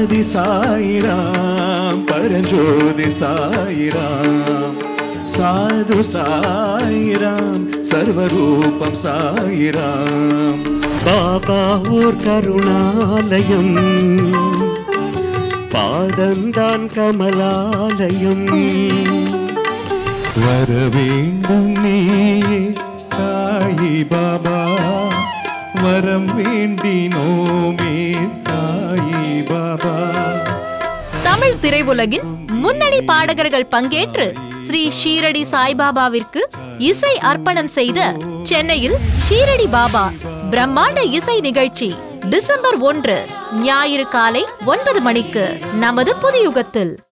ஆதி சாயிராம் பரஞ்சோதி சாயிராம் சாது சாயிராம் சர்வரூபம் சாயிராம் பாபா ஓர் கருணாலயம் பாதந்தான் கமலாலயம் வர வேண்டும் நீயே சாயி பாபா வரம் வேண்டினோமே சாயி பாபா தமிழ் திரையுலகின் முன்னணி பாடகர்கள் பங்கேற்று ஸ்ரீ ஷீரடி சாய்பாபாவிற்கு இசை அர்ப்பணம் செய்த சென்னையில் ஷீரடி பாபா பிரம்மாண்ட இசை நிகழ்ச்சி டிசம்பர் ஒன்று ஞாயிறு காலை ஒன்பது மணிக்கு நமது புதியுகத்தில்